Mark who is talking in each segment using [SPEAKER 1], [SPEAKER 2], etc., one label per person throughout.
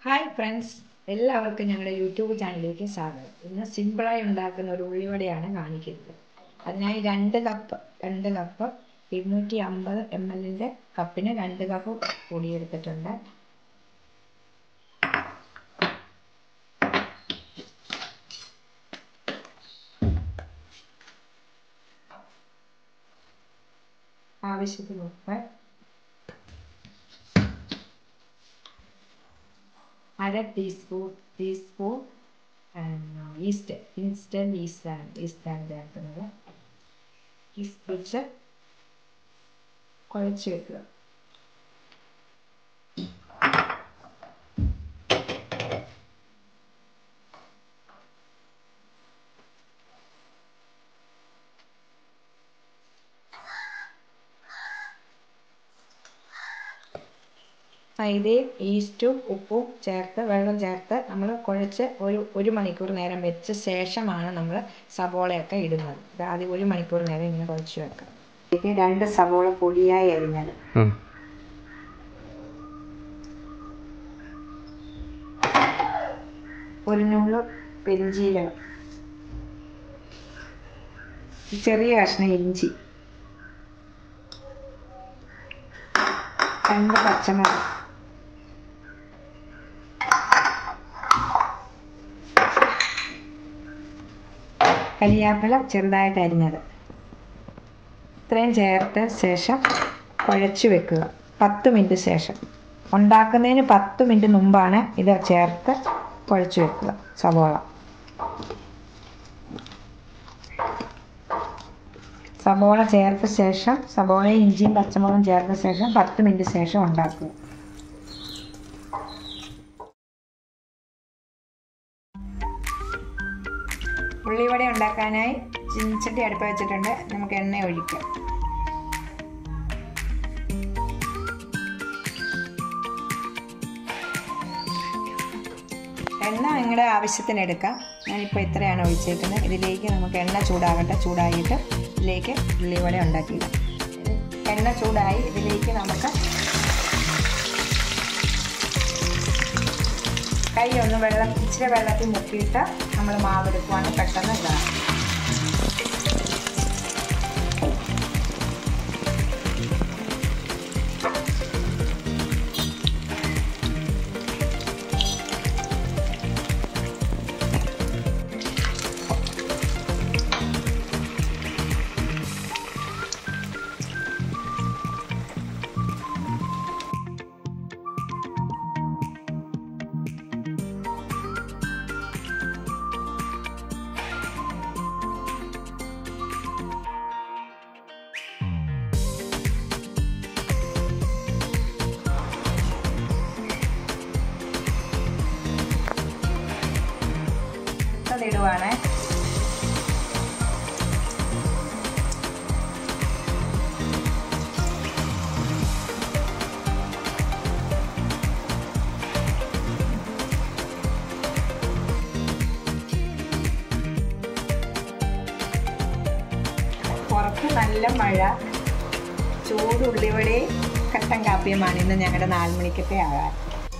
[SPEAKER 1] hi friends എല്ലാവർക്കും ഞങ്ങളുടെ YouTube ചാനലിലേക്ക് സ്വാഗതം ഇന്ന് സിമ്പിളായി ഉണ്ടാക്കുന്ന ഒരു ഉള്ളിവടയാണ് കാണിക്കുന്നത് അതിനായി രണ്ട് കപ്പ് രണ്ട് കപ്പ് ഇരുന്നൂറ്റി അമ്പത് എം എല്ലിൻ്റെ കപ്പിന് രണ്ട് കപ്പ് പൊടിയെടുത്തിട്ടുണ്ട് ആവശ്യത്തിന് ഉപ്പ് അര ടീസ്പൂൺ ടീസ്പൂൺ ഈസ്റ്റ് ഇൻസ്റ്റൻറ്റ് ഈസ്റ്റാണ് ഈസ്റ്റാണ് ചേർക്കുന്നത് ഈസ്റ്റ് വെച്ച് കുഴച്ച് വെക്കുക മൈദയും ഈസ്റ്റും ഉപ്പും ചേർത്ത് വെള്ളം ചേർത്ത് നമ്മൾ കുഴച്ച് ഒരു ഒരു മണിക്കൂർ നേരം വെച്ച ശേഷമാണ് നമ്മൾ സവോളയൊക്കെ ഇടുന്നത് ഇത് ആദ്യം ഒരു മണിക്കൂർ നേരം ഇങ്ങനെ കുഴച്ച് വെക്കാം ഇതിലേക്ക് രണ്ട് സവോള പൊടിയായി അരിഞ്ഞത് ഒരു നുള്ളു പെരിഞ്ചീരകം ചെറിയ കഷ്ണം ഇഞ്ചി രണ്ട് പച്ചമുളക് കരിയാപ്പില ചെറുതായിട്ട് അരിഞ്ഞത് ഇത്രയും ചേർത്ത ശേഷം കുഴച്ച് വെക്കുക പത്ത് മിനിറ്റ് ശേഷം ഉണ്ടാക്കുന്നതിന് പത്ത് മിനിറ്റ് മുമ്പാണ് ഇത് ചേർത്ത് കുഴച്ച് വെക്കുക സവോള സവോള ചേർത്ത ശേഷം സവോളയും ഇഞ്ചിയും പച്ചമുളകും ചേർത്ത ശേഷം പത്ത് മിനിറ്റ് ശേഷം ഉണ്ടാക്കുക ഉള്ളിവട ഉണ്ടാക്കാനായി ചീനിച്ചട്ടി അടുപ്പ് വെച്ചിട്ടുണ്ട് നമുക്ക് എണ്ണ ഒഴിക്കാം എണ്ണ നിങ്ങളുടെ ആവശ്യത്തിന് എടുക്കാം ഞാനിപ്പോൾ ഇത്രയാണ് ഒഴിച്ചേക്കുന്നത് ഇതിലേക്ക് നമുക്ക് എണ്ണ ചൂടാകട്ടെ ചൂടായിട്ട് ഇതിലേക്ക് ഉള്ളിവട ഉണ്ടാക്കിയിടാം എണ്ണ ചൂടായി ഇതിലേക്ക് നമുക്ക് കൈ ഒന്ന് വെള്ളം ഇച്ചിരി വെള്ളത്തിൽ മുക്കിയിട്ട് നമ്മൾ മാവ് എടുക്കുവാണെങ്കിൽ പെട്ടെന്ന് ഇതാകും ഇടുവാണ് പുറത്ത് നല്ല മഴ ചൂട് ഉള്ളിവടയും കട്ടൻ കാപ്പിയുമാണ് ഇന്ന് ഞങ്ങളുടെ നാലുമണിക്കത്തെ ആകാൻ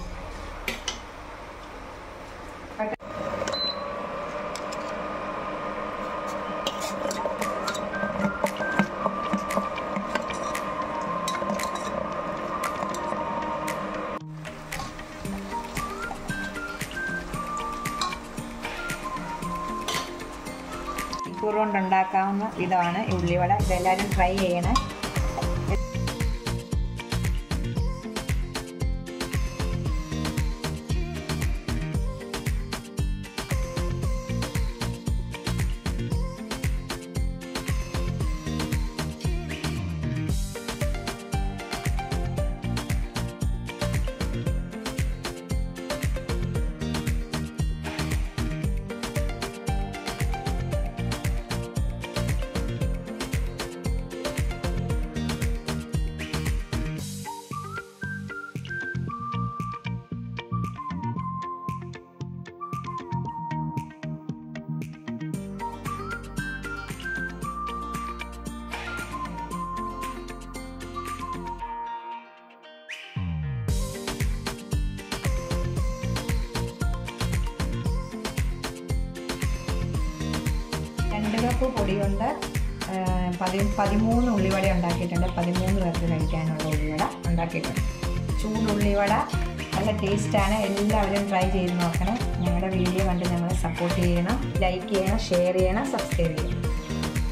[SPEAKER 1] മണിക്കൂർ കൊണ്ട് ഉണ്ടാക്കാവുന്ന വിധമാണ് ഈ ഉള്ളിവട ഇതെല്ലാവരും ട്രൈ ചെയ്യണേ കപ്പ് പൊടി കൊണ്ട് ആ, പതി പതിമൂന്ന് ഉള്ളിവട ഉണ്ടാക്കിയിട്ടുണ്ട് പതിമൂന്ന് പേർക്ക് കഴിക്കാനുള്ള ഉള്ളിവട ഉണ്ടാക്കിയിട്ടുണ്ട് ചൂടുള്ളിവട നല്ല ടേസ്റ്റാണ് എല്ലാവരും ട്രൈ ചെയ്ത് നോക്കണം ഞങ്ങളുടെ വീഡിയോ കണ്ട് ഞങ്ങളെ സപ്പോർട്ട് ചെയ്യണം ലൈക്ക് ചെയ്യണം ഷെയർ ചെയ്യണം സബ്സ്ക്രൈബ് ചെയ്യണം